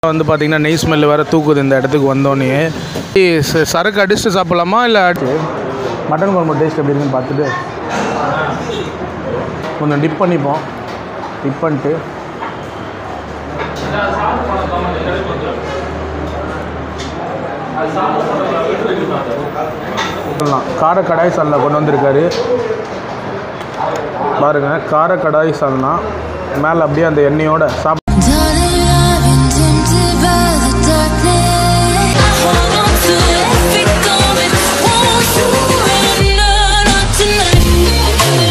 வந்து பார்த்தீங்கன்னா நெய் ஸ்மெல் வேறு தூக்குது இந்த இடத்துக்கு வந்தோடனே ச- சரக்கு அடிச்சுட்டு சாப்பிட்லாமா இல்லை மட்டன் குழம்பு டேஸ்ட் எப்படி இருக்குன்னு பார்த்துட்டு கொஞ்சம் டிப் பண்ணிப்போம் டிப் பண்ணிட்டு சொல்லலாம் கார கடாய் சால்னா கொண்டு வந்திருக்காரு பாருங்க கார கடாய் சால்னா மேலே அப்படியே அந்த எண்ணெயோட சாப்பிட்டு Darling, I've been tempted by the darkness. Hold on to every moment. Won't surrender, not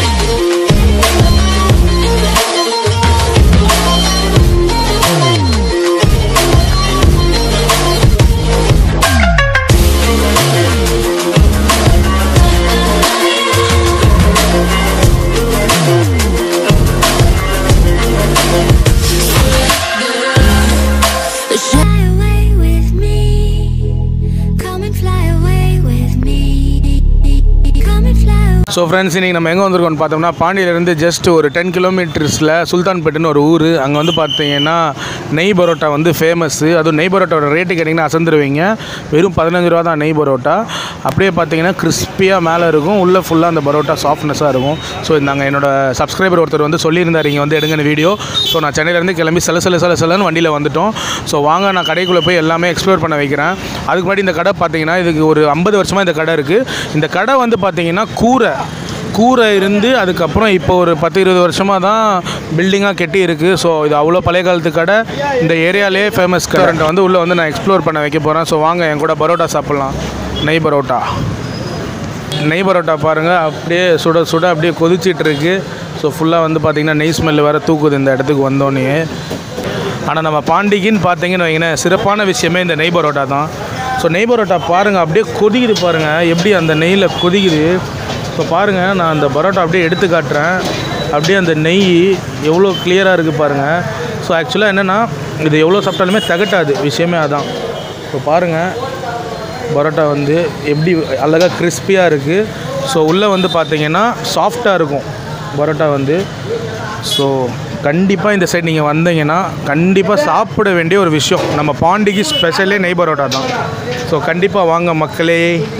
Fly away with me. Come and fly away with me. Come and fly away. So friends இன்றைக்கி நம்ம எங்கே வந்திருக்கோம்னு பார்த்தோம்னா பாண்டியிலேருந்து just ஒரு ten கிலோமீட்டர்ஸில் சுல்தான்பேட்டுன்னு ஒரு ஊர் அங்கே வந்து பார்த்தீங்கன்னா நெய் பரோட்டா வந்து ஃபேமஸ்ஸு அதுவும் நெய் பரோட்டாவோட ரேட்டு கேட்டிங்கன்னா அசந்துருவீங்க வெறும் பதினஞ்சு ரூபா தான் நெய் பரோட்டா அப்படியே பார்த்தீங்கன்னா கிறிஸ்பியாக மேலே இருக்கும் உள்ளே ஃபுல்லாக அந்த பரோட்டா சாஃப்ட்னஸாக இருக்கும் ஸோ நாங்கள் என்னோட சப்ஸ்கிரைபர் ஒருத்தர் வந்து சொல்லியிருந்தார் இங்கே வந்து எடுங்க வீடியோ ஸோ நான் சென்னையிலேருந்து கிளம்பி சில சில சில சிலன்னு வண்டியில் வந்துட்டோம் ஸோ வாங்க நான் கடைக்குள்ளே போய் எல்லாமே எக்ஸ்ப்ளோர் பண்ண வைக்கிறேன் அதுக்கு முன்னாடி இந்த கடை பார்த்தீங்கன்னா இதுக்கு ஒரு ஐம்பது வருஷமாக இந்த கடை இருக்குது இந்த கடை வந்து பார்த்தீங்கன்னா கூரை கூரை இருந்து அதுக்கப்புறம் இப்போ ஒரு பத்து இருபது வருஷமாக தான் பில்டிங்காக கெட்டி இருக்குது ஸோ இது அவ்வளோ பழைய காலத்து கடை இந்த ஏரியாலே ஃபேமஸ் கரண்ட்டை வந்து உள்ளே வந்து நான் எக்ஸ்ப்ளோர் பண்ண வைக்க போகிறேன் ஸோ வாங்க என் கூட பரோட்டா சாப்பிட்லாம் நெய் பரோட்டா நெய் பரோட்டா பாருங்கள் அப்படியே சுட சுட அப்படியே கொதிச்சிட்டு இருக்கு ஸோ ஃபுல்லாக வந்து பார்த்திங்கன்னா நெய் ஸ்மெல் வேறு தூக்குது இந்த இடத்துக்கு வந்தோடனே ஆனால் நம்ம பாண்டிக்குன்னு பார்த்தீங்கன்னு வைங்களேன் சிறப்பான விஷயமே இந்த நெய் பரோட்டா தான் ஸோ நெய் பரோட்டா பாருங்கள் அப்படியே கொதிக்குது பாருங்கள் எப்படி அந்த நெய்யில் கொதிக்குது ஸோ பாருங்கள் நான் அந்த பரோட்டா அப்படியே எடுத்து காட்டுறேன் அப்படியே அந்த நெய் எவ்வளோ கிளியராக இருக்குது பாருங்கள் ஸோ ஆக்சுவலாக என்னென்னா இது எவ்வளோ சாப்பிட்டாலுமே தகட்டாது விஷயமே அதான் ஸோ பாருங்கள் பரோட்டா வந்து எப்படி அழகாக கிறிஸ்பியாக இருக்குது ஸோ உள்ளே வந்து பார்த்தீங்கன்னா சாஃப்டாக இருக்கும் பரோட்டா வந்து ஸோ கண்டிப்பாக இந்த சைடு நீங்கள் வந்தீங்கன்னா கண்டிப்பாக சாப்பிட வேண்டிய ஒரு விஷயம் நம்ம பாண்டிக்கு ஸ்பெஷலே நெய் பரோட்டா தான் ஸோ கண்டிப்பாக வாங்க மக்களே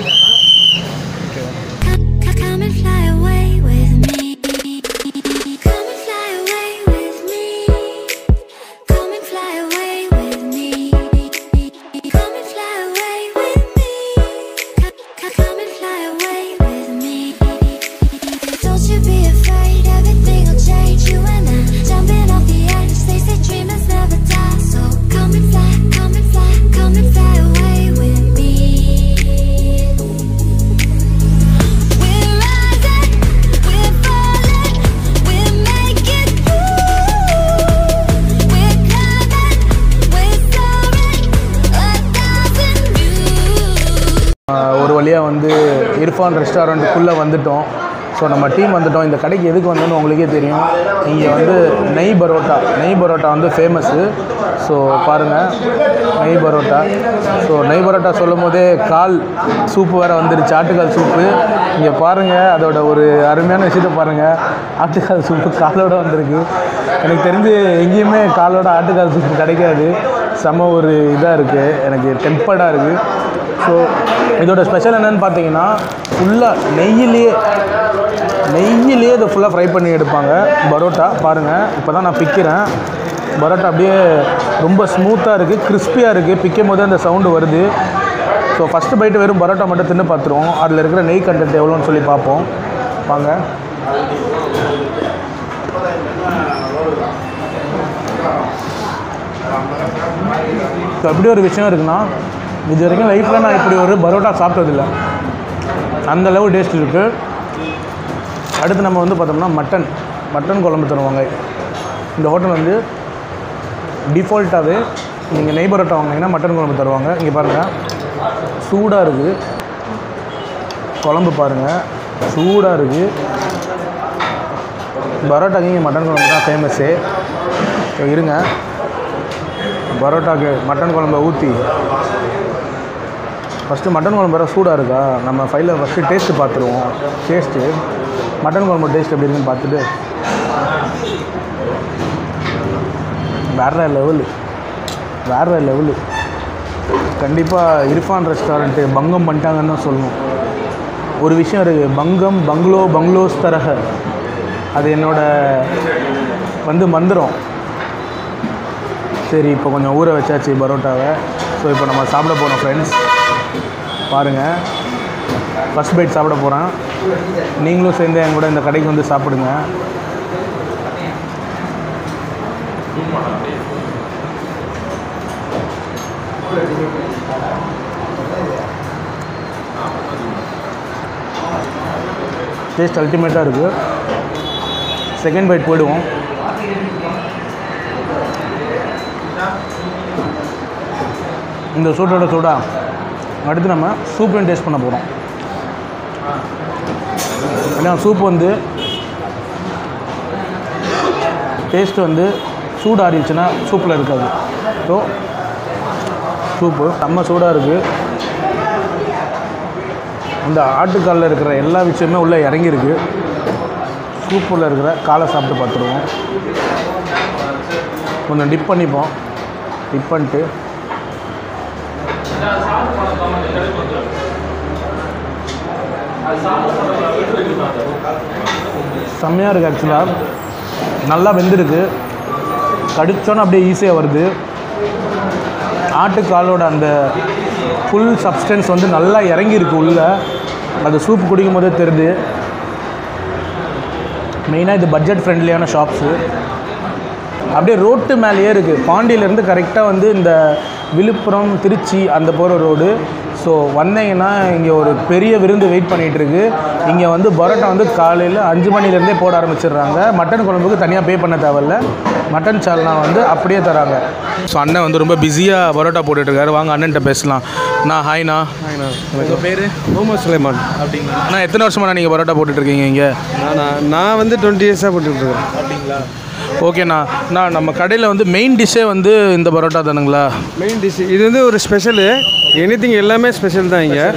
Come and fly away with me. Come and fly away with me. Come and fly away with me. Come and fly away with me. Come and fly away with me. Don't you be afraid, everything will change. You and I jumping off the edge. They say dreamers never die. So come and fly, come and fly, come and fly away with me. We're rising, we're falling, we're making through. We're climbing, we're soaring, a thousand views. ஆஹ் ஒரு வழியாக வந்து இர்ஃபான் ரெஸ்டாரண்ட்டுக்குள்ளே வந்துட்டோம் so நம்ம team வந்துட்டோம் இந்த கடைக்கு எதுக்கு வந்தோன்னு உங்களுக்கே தெரியும் இங்கே வந்து நெய் பரோட்டா நெய் பரோட்டா வந்து ஃபேமஸ்ஸு ஸோ பாருங்கள் நெய் பரோட்டா ஸோ நெய் பரோட்டா சொல்லும் போதே கால் சூப்பு வேறு வந்துருச்சு ஆட்டுக்கால் சூப்பு இங்கே பாருங்கள் அதோட ஒரு அருமையான விஷயத்தை பாருங்கள் ஆட்டுக்கால் சூப்பு காலோட வந்திருக்கு எனக்கு தெரிஞ்சு எங்கேயுமே காலோட ஆட்டுக்கால் சூப்பு கிடைக்காது செம்ம ஒரு இதாக இருக்குது எனக்கு டெம்பர்டாக இருக்குது ஸோ இதோட ஸ்பெஷல் என்னன்னு பார்த்தீங்கன்னா ஃபுல்லாக நெய்யிலேயே நெய்யிலேயே இதை ஃபுல்லாக ஃப்ரை பண்ணி எடுப்பாங்க பரோட்டா பாருங்கள் இப்போ தான் நான் பிக்கிறேன் பரோட்டா அப்படியே ரொம்ப ஸ்மூத்தாக இருக்குது கிறிஸ்பியாக இருக்குது பிக்கும் போது அந்த சவுண்டு வருது ஸோ ஃபஸ்ட்டு பைட்டு வெறும் பரோட்டா மட்டும் தின்னு பார்த்துருவோம் அதில் இருக்கிற நெய் கண்டென்ட் எவ்வளோன்னு சொல்லி பார்ப்போம் வாங்க ஸோ அப்படி ஒரு விஷயம் இருக்குன்னா இது வரைக்கும் லைஃப்பில் நான் இப்படி ஒரு பரோட்டா சாப்பிட்டதில்ல அந்த அளவு டேஸ்ட் இருக்குது அடுத்து நம்ம வந்து பார்த்தோம்னா மட்டன் மட்டன் குழம்பு தருவாங்க இந்த ஹோட்டல் வந்து டிஃபால்ட்டாகவே நீங்கள் நெய் பரோட்டா வாங்கினீங்கன்னா மட்டன் குழம்பு தருவாங்க இங்கே பாருங்கள் சூடாக இருக்குது குழம்பு பாருங்கள் சூடாக இருக்குது பரோட்டாக்கு இங்கே மட்டன் குழம்பு தான் ஃபேமஸ்ஸு இருங்க பரோட்டாக்கு மட்டன் குழம்பை ஊற்றி ஃபஸ்ட்டு மட்டன் குழம்பு வேறு சூடாக இருக்கா நம்ம ஃபைலில் ஃபஸ்ட்டு டேஸ்ட்டு பார்த்துருவோம் டேஸ்ட்டு மட்டன் குழம்பு டேஸ்ட் எப்படி இருக்குன்னு பார்த்துட்டு வேறு லெவலு வேறு லெவலு கண்டிப்பாக இர்ஃபான் ரெஸ்டாரண்ட்டு பங்கம் பண்ணிட்டாங்கன்னு தான் சொல்லணும் ஒரு விஷயம் இருக்குது பங்கம் பங்களோ பங்களோஸ் தரக அது என்னோட வந்து மந்திரம் சரி இப்போ கொஞ்சம் ஊற வச்சாச்சு பரோட்டாவை ஸோ இப்போ நம்ம சாப்பிட போகிறோம் ஃப்ரெண்ட்ஸ் பாருங்கள் ஃபஸ்ட் பைட் சாப்பிட போகிறேன் நீங்களும் சேர்ந்து என் கூட இந்த கடைக்கு வந்து சாப்பிடுங்க டேஸ்ட் அல்டிமேட்டாக இருக்குது செகண்ட் பைட் போயிடுவோம் இந்த சூட்டோட சூடா அடுத்து நம்ம சூப்பையும் டேஸ்ட் பண்ண போகிறோம் ஏன்னா சூப் வந்து டேஸ்ட் வந்து சூடாறிடுச்சுன்னா சூப்பில் இருக்காது ஸோ சூப்பு செம்ம சூடாக இருக்குது இந்த ஆட்டுக்காலில் இருக்கிற எல்லா விஷயமே உள்ளே இறங்கியிருக்கு சூப்பில் இருக்கிற காலை சாப்பிட்டு பார்த்துருவோம் கொஞ்சம் டிப் பண்ணிப்போம் டிப் பண்ணிட்டு செம்மையாக இருக்குது ஆக்சுவலாக நல்லா வெந்திருக்கு கடிச்சோன்னு அப்படியே ஈஸியாக வருது ஆட்டுக்காலோட அந்த ஃபுல் சப்ஸ்டன்ஸ் வந்து நல்லா இறங்கியிருக்கு உள்ளே அது சூப் குடிக்கும் போதே தெரியுது மெயினாக இது பட்ஜெட் ஃப்ரெண்ட்லியான ஷாப்ஸு அப்படியே ரோட்டு மேலேயே இருக்குது பாண்டியிலேருந்து கரெக்டாக வந்து இந்த விழுப்புரம் திருச்சி அந்த போகிற ரோடு ஸோ வந்தீங்கன்னா இங்கே ஒரு பெரிய விருந்து வெயிட் பண்ணிகிட்டு இருக்கு இங்கே வந்து பரோட்டா வந்து காலையில் அஞ்சு மணிலேருந்தே போட ஆரம்பிச்சிடுறாங்க மட்டன் குழம்புக்கு தனியாக பே பண்ண தேவையில்ல மட்டன் சால்னா வந்து அப்படியே தராங்க ஸோ அண்ணன் வந்து ரொம்ப பிஸியாக பரோட்டா போட்டுட்ருக்காரு வாங்க அண்ணன்ட்ட பேசலாம் நான் ஹாய்ண்ணா உங்கள் பேர் முகமது சுலைமான் அப்படிங்களா அண்ணா எத்தனை வருஷமா நீங்கள் பரோட்டா போட்டுட்ருக்கீங்க இங்கே நானா நான் வந்து டுவெண்ட்டி இயர்ஸாக போட்டுட்ருக்கேன் அப்படிங்களா ஓகேண்ணா நான் நம்ம கடையில் வந்து மெயின் டிஷ்ஷே வந்து இந்த பரோட்டா தானுங்களா மெயின் டிஷ் இது வந்து ஒரு ஸ்பெஷலு எனிதிங் எல்லாமே ஸ்பெஷல் தான் இங்கே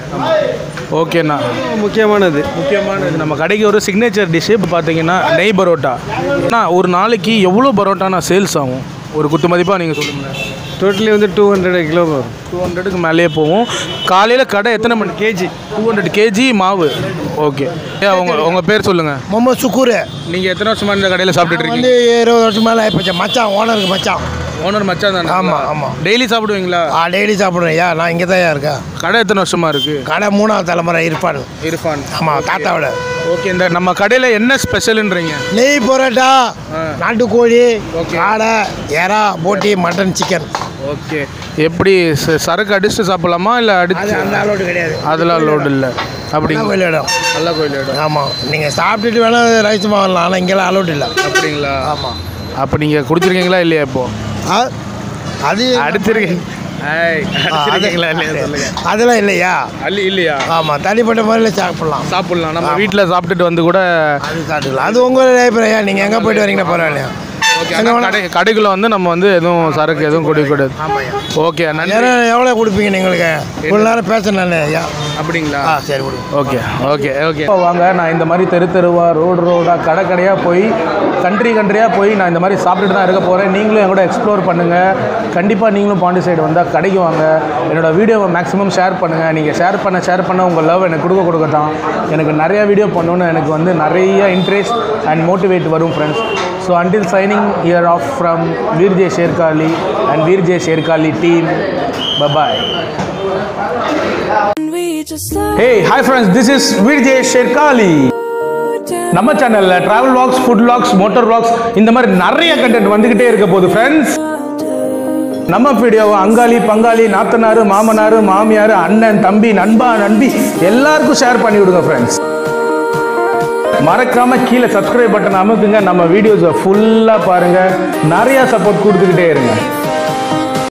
ஓகேண்ணா முக்கியமானது முக்கியமானது நம்ம கடைக்கு ஒரு சிக்னேச்சர் டிஷ்ஷு இப்போ பார்த்தீங்கன்னா நெய் பரோட்டா அண்ணா ஒரு நாளைக்கு எவ்வளோ பரோட்டாண்ணா சேல்ஸ் ஆகும் ஒரு குத்து மதிப்பாக நீங்கள் சொல்லுங்கள் டோட்டலி வந்து டூ ஹண்ட்ரட் கிலோ வரும் டூ ஹண்ட்ரடுக்கு மேலேயே போகும் காலையில் கடை எத்தனை மணி கேஜி டூ ஹண்ட்ரட் கேஜி மாவு ஓகே ஏன் உங்கள் உங்கள் பேர் சொல்லுங்கள் முகமது சுக்கூர் நீங்கள் எத்தனை வருஷமா இந்த கடையில் சாப்பிட்டுட்டு இருக்கீங்க வந்து இருபது வருஷம் மேலே ஆயிப்போச்சு மச்சான் ஓனருக்கு மச்சான் ஓனர் மச்சான் தானே ஆமா, ஆமா. டெய்லி சாப்பிடுவீங்களா ஆ டெய்லி சாப்பிட்றேன் ஐயா நான் இங்கே தான் இருக்கேன் கடை எத்தனை வருஷமா இருக்குது கடை மூணாவது தலைமுறை இருப்பான் இரஃபான் ஆமாம் தாத்தாவோட ஓகே இந்த நம்ம கடையில் என்ன ஸ்பெஷலுன்றீங்க நெய் பரோட்டா ஆ. நாட்டுக்கோழி Okay. காடை எறா போட்டி மட்டன் சிக்கன் ஓகே எப்படி ச- சரக்கு அடிச்சுட்டு சாப்பிடலாமா இல்லை அது அடிச்சு அந்த அளவுக்கு கிடையாது அதெல்லாம் லோடு இல்லை அப்படிங்க கோயில் இடம் நல்ல கோயில் இடம் ஆமாம் நீங்கள் சாப்பிட்டுட்டு வேணால் ரைஸ் வாங்கலாம் ஆனால் இங்கெல்லாம் அலௌட் இல்லை அப்படிங்களா ஆமாம் அப்போ நீங்கள் குடிச்சிருக்கீங்களா இல்லையா இப்போ ஆ அது அடிச்சிருக்கீங்க ஏய், ஆ, அது- அடிச்சிருக்கீங்களா இல்லையா சொல்லுங்க அதெல்லாம் இல்லையா அல்லி இல்லையா ஆமாம் தனிப்பட்ட முறையில் சாப்பிட்லாம் சாப்பிடலாம் நம்ம வீட்டில் சாப்பிட்டுட்டு வந்து கூட அது சாப்பிட்டுக்கலாம் அது உங்கள் அபிப்பிராயம் நீங்கள் எங்கே போயிட்டு வரீங்கன்னா பரவாயில்லையா ஓகே கடை கடைக்குள்ள வந்து நம்ம வந்து எதுவும் சரக்கு எதுவும் குடிக்கக்கூடாது ஆமாய்யா ஓகே நன்றி நேரம் எவ்வளோ கொடுப்பீங்க நீங்களுக்கு இவ்வளோ நேரம் பேசணும் ஐயா அப்படிங்களா ஆ சரி கொடுங்க ஓகே ஓகே ஓகே இப்போ வாங்க நான் இந்த மாதிரி தெரு தெருவா ரோடு ரோடாக கடை கடையாக போய் கண்ட்ரி கண்ட்ரியாக போய் நான் இந்த மாதிரி சாப்பிட்டுட்டு தான் இருக்க போகிறேன் நீங்களும் என் கூட எக்ஸ்ப்ளோர் பண்ணுங்கள் கண்டிப்பாக நீங்களும் பாண்டி சைடு வந்தால் கடைக்கு வாங்க என்னோடய வீடியோவை மேக்ஸிமம் ஷேர் பண்ணுங்கள் நீங்கள் ஷேர் பண்ண ஷேர் பண்ண உங்கள் லவ் எனக்கு கொடுக்க கொடுக்கட்டும் எனக்கு நிறைய வீடியோ பண்ணணும்னு எனக்கு வந்து நிறைய இன்ட்ரெஸ்ட் அண்ட் மோட்டிவேட் வரும் friends so until signing year off from வீர்ஜே ஷேர்காலி அண்ட் வீர்ஜே ஷேர்காலி team bye bye We just slow hey hi friends this is வீர்ஜே ஷேர்காலி down. நம்ம சேனல்ல travel vlogs food vlogs motor vlogs இந்த மாதிரி நிறைய கண்டென்ட் வந்துகிட்டே இருக்க போகுது ஃப்ரெண்ட்ஸ் நம்ம வீடியோவை அங்காளி பங்காளி நாத்தனாரு மாமனாரு மாமியார் அண்ணன் தம்பி நண்பா நண்பி எல்லாருக்கும் ஷேர் பண்ணி விடுங்க ஃப்ரெண்ட்ஸ் மறக்காம கீழே சப்ஸ்கிரைப் பட்டன் அமுக்குங்க நம்ம வீடியோஸை ஃபுல்லாக பாருங்க நிறைய சப்போர்ட் கொடுத்துக்கிட்டே இருங்க